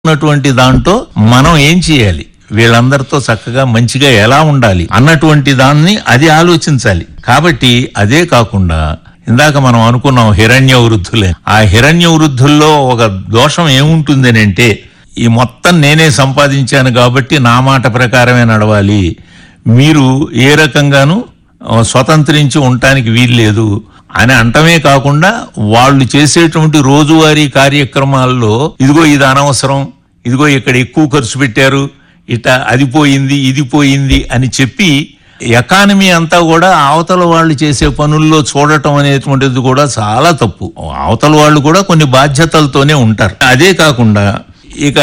ఉన్నటువంటి దాంట్లో మనం ఏం చేయాలి వీళ్ళందరితో చక్కగా మంచిగా ఎలా ఉండాలి అన్నటువంటి దాన్ని అది ఆలోచించాలి కాబట్టి అదే కాకుండా ఇందాక మనం అనుకున్నాం హిరణ్య వృద్ధులే ఆ హిరణ్య వృద్ధుల్లో ఒక దోషం ఏముంటుంది అని అంటే ఈ మొత్తం నేనే సంపాదించాను కాబట్టి నా మాట ప్రకారమే నడవాలి మీరు ఏ రకంగానూ ఆ, స్వతంత్రించి ఉండటానికి వీల్లేదు అని అంటమే కాకుండా వాళ్ళు చేసేటువంటి రోజువారీ కార్యక్రమాల్లో ఇదిగో ఇది అనవసరం ఇదిగో ఇక్కడ ఎక్కువ ఖర్చు పెట్టారు ఇట అది పోయింది ఇది పోయింది అని చెప్పి ఎకానమీ అంతా కూడా అవతల వాళ్ళు చేసే పనుల్లో చూడటం అనేటువంటిది కూడా చాలా తప్పు అవతల వాళ్ళు కూడా కొన్ని బాధ్యతలతోనే ఉంటారు అదే కాకుండా ఇక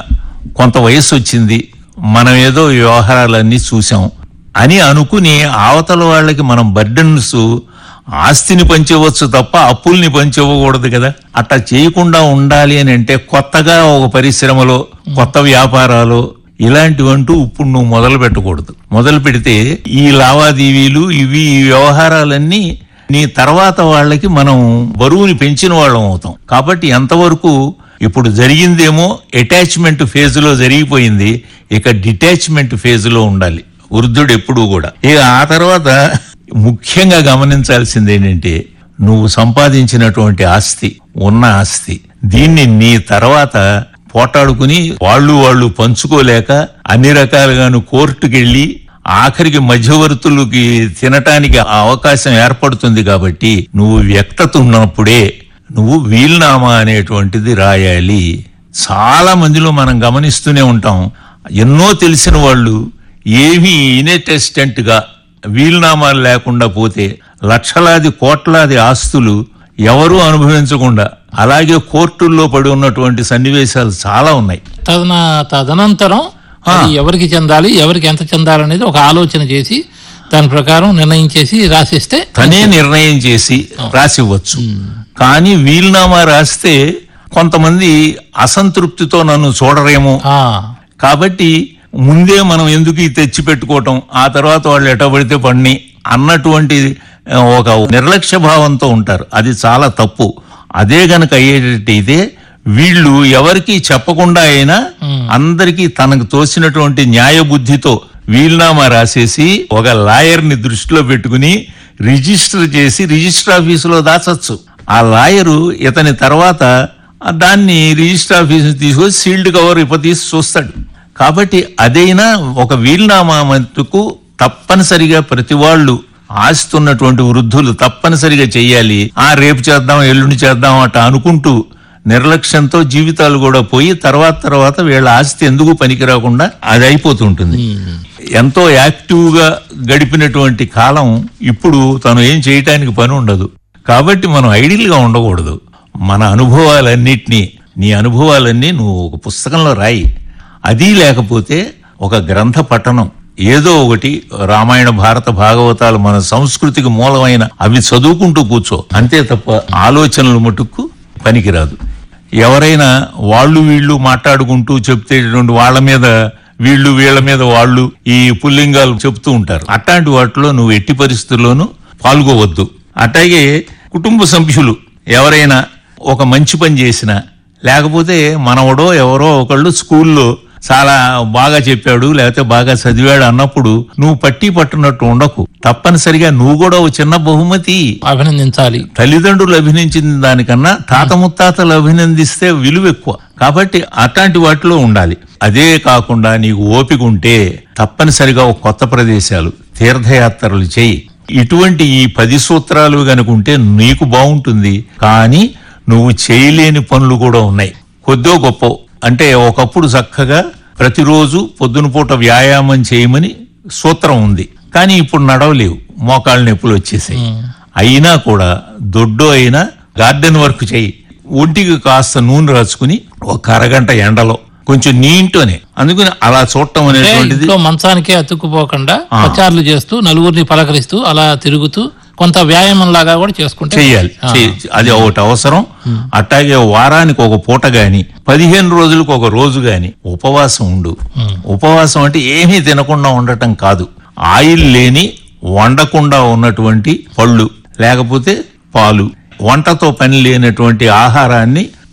కొంత వయసు వచ్చింది మనం ఏదో ఈ వ్యవహారాలన్నీ చూసాం అని అనుకుని అవతల వాళ్ళకి మనం బర్డన్స్ ఆస్తిని పంచవచ్చు తప్ప అప్పుల్ని పంచివ్వకూడదు కదా అట్లా చేయకుండా ఉండాలి అని అంటే కొత్తగా ఒక పరిశ్రమలో కొత్త వ్యాపారాలు ఇలాంటివంటూ ఇప్పుడు నువ్వు మొదలు పెట్టకూడదు మొదలు పెడితే ఈ లావాదేవీలు ఇవి ఈ వ్యవహారాలన్నీ నీ తర్వాత వాళ్ళకి మనం బరువుని పెంచిన వాళ్ళం అవుతాం కాబట్టి ఎంతవరకు ఇప్పుడు జరిగిందేమో అటాచ్మెంట్ ఫేజ్ లో జరిగిపోయింది ఇక డిటాచ్మెంట్ ఫేజ్ లో ఉండాలి వృద్ధుడు ఎప్పుడూ కూడా ఇక ఆ తర్వాత ముఖ్యంగా గమనించాల్సింది ఏంటంటే నువ్వు సంపాదించినటువంటి ఆస్తి ఉన్న ఆస్తి దీన్ని నీ తర్వాత పోటాడుకుని వాళ్ళు వాళ్ళు పంచుకోలేక అన్ని రకాలుగాను కోర్టుకెళ్ళి ఆఖరికి మధ్యవర్తులకి తినటానికి ఆ అవకాశం ఏర్పడుతుంది కాబట్టి నువ్వు వ్యక్తత ఉన్నప్పుడే నువ్వు వీల్నామా అనేటువంటిది రాయాలి చాలా మందిలో మనం గమనిస్తూనే ఉంటాం ఎన్నో తెలిసిన వాళ్ళు ఏమీ ఇనెటెస్టెంట్ గా వీలునామాలు లేకుండా పోతే లక్షలాది కోట్లాది ఆస్తులు ఎవరూ అనుభవించకుండా అలాగే కోర్టుల్లో పడి ఉన్నటువంటి సన్నివేశాలు చాలా ఉన్నాయి తదన తదనంతరం అది ఎవరికి చెందాలి ఎవరికి ఎంత చెందాలి అనేది ఒక ఆలోచన చేసి దాని ప్రకారం నిర్ణయించేసి రాసిస్తే తనే నిర్ణయం చేసి రాసివ్వచ్చు కానీ వీలునామా రాస్తే కొంతమంది అసంతృప్తితో నన్ను చూడరేమో ఆ, కాబట్టి ముందే మనం ఎందుకు ఇది తెచ్చి పెట్టుకోవటం ఆ తర్వాత వాళ్ళు ఎట పడితే పడిని అన్నటువంటి ఆ, ఒక నిర్లక్ష్య భావంతో ఉంటారు అది చాలా తప్పు అదే గనక అయ్యేటట్టయితే వీళ్ళు ఎవరికి చెప్పకుండా అయినా అందరికీ తనకు తోసినటువంటి న్యాయ బుద్ధితో వీలునామా రాసేసి ఒక లాయర్ ని దృష్టిలో పెట్టుకుని రిజిస్టర్ చేసి రిజిస్టర్ ఆఫీసులో దాచచ్చు ఆ లాయరు ఇతని తర్వాత ఆ దాన్ని రిజిస్టర్ ఆఫీస్ తీసుకొని సీల్డ్ కవర్ ఇప్ప తీసి చూస్తాడు కాబట్టి అదైనా ఒక వీలునామా మటుకు తప్పనిసరిగా ప్రతి వాళ్ళు ఆస్తున్నటువంటి వృద్ధులు తప్పనిసరిగా చెయ్యాలి ఆ రేపు చేద్దాం ఎల్లుండి చేద్దాం అట అనుకుంటూ నిర్లక్ష్యంతో జీవితాలు కూడా పోయి తర్వాత తర్వాత వీళ్ళ ఆస్తి ఎందుకు పనికి రాకుండా అది అయిపోతుంటుంది ఎంతో యాక్టివ్ గా గడిపినటువంటి కాలం ఇప్పుడు తను ఏం చేయటానికి పని ఉండదు కాబట్టి మనం ఐడియల్ గా ఉండకూడదు మన అనుభవాలన్నిటినీ నీ అనుభవాలన్నీ నువ్వు ఒక పుస్తకంలో రాయి అది లేకపోతే ఒక గ్రంథ పఠనం ఏదో ఒకటి రామాయణ భారత భాగవతాలు మన సంస్కృతికి మూలమైన అవి చదువుకుంటూ కూర్చో అంతే తప్ప ఆలోచనలు మటుకు పనికిరాదు ఎవరైనా వాళ్ళు వీళ్ళు మాట్లాడుకుంటూ చెప్తేటువంటి వాళ్ళ మీద వీళ్ళు వీళ్ళ మీద వాళ్ళు ఈ పుల్లింగాలు చెప్తూ ఉంటారు అట్లాంటి వాటిలో నువ్వు ఎట్టి పరిస్థితుల్లోనూ పాల్గొవద్దు అట్లాగే కుటుంబ సభ్యులు ఎవరైనా ఒక మంచి పని చేసినా లేకపోతే మనవడో ఎవరో ఒకళ్ళు స్కూల్లో చాలా బాగా చెప్పాడు లేకపోతే బాగా చదివాడు అన్నప్పుడు నువ్వు పట్టి పట్టునట్టు ఉండకు తప్పనిసరిగా నువ్వు కూడా ఒక చిన్న బహుమతి అభినందించాలి తల్లిదండ్రులు అభినందించిన దానికన్నా తాత ముత్తాతలు అభినందిస్తే విలువ ఎక్కువ కాబట్టి అట్లాంటి వాటిలో ఉండాలి అదే కాకుండా నీకు ఓపిక ఉంటే తప్పనిసరిగా ఒక కొత్త ప్రదేశాలు తీర్థయాత్రలు చేయి ఇటువంటి ఈ పది సూత్రాలు గనుకుంటే నీకు బాగుంటుంది కానీ నువ్వు చేయలేని పనులు కూడా ఉన్నాయి కొద్దో గొప్ప అంటే ఒకప్పుడు చక్కగా ప్రతిరోజు పొద్దున పూట వ్యాయామం చేయమని సూత్రం ఉంది కానీ ఇప్పుడు నడవలేవు మోకాళ్ళ నొప్పులు వచ్చేసాయి అయినా కూడా దొడ్డో అయినా గార్డెన్ వర్క్ చేయి ఒంటికి కాస్త నూనె రాసుకుని ఒక అరగంట ఎండలో కొంచెం నీ ఇంట్లోనే అందుకని అలా చూడటం అంటే అనేటువంటిది ఇంట్లో మంచానికే అతుక్కుపోకుండా ప్రచారాలు చేస్తూ నలుగురిని పలకరిస్తూ అలా తిరుగుతూ కొంత వ్యాయామం లాగా కూడా చేసుకుంటే చెయ్యాలి చెయ్యి. అది ఒకటి అవసరం అట్లాగే వారానికి ఒక పూట గాని పదిహేను రోజులకు ఒక రోజు గాని ఉపవాసం ఉండు ఉపవాసం అంటే ఏమీ తినకుండా ఉండటం కాదు ఆయిల్ లేని వండకుండా ఉన్నటువంటి పళ్ళు లేకపోతే పాలు వంటతో పని లేనటువంటి ఆహారాన్ని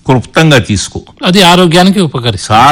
క్లుప్తంగా తీసుకో అది ఆరోగ్యానికి ఉపకరిస్తుంది చాలా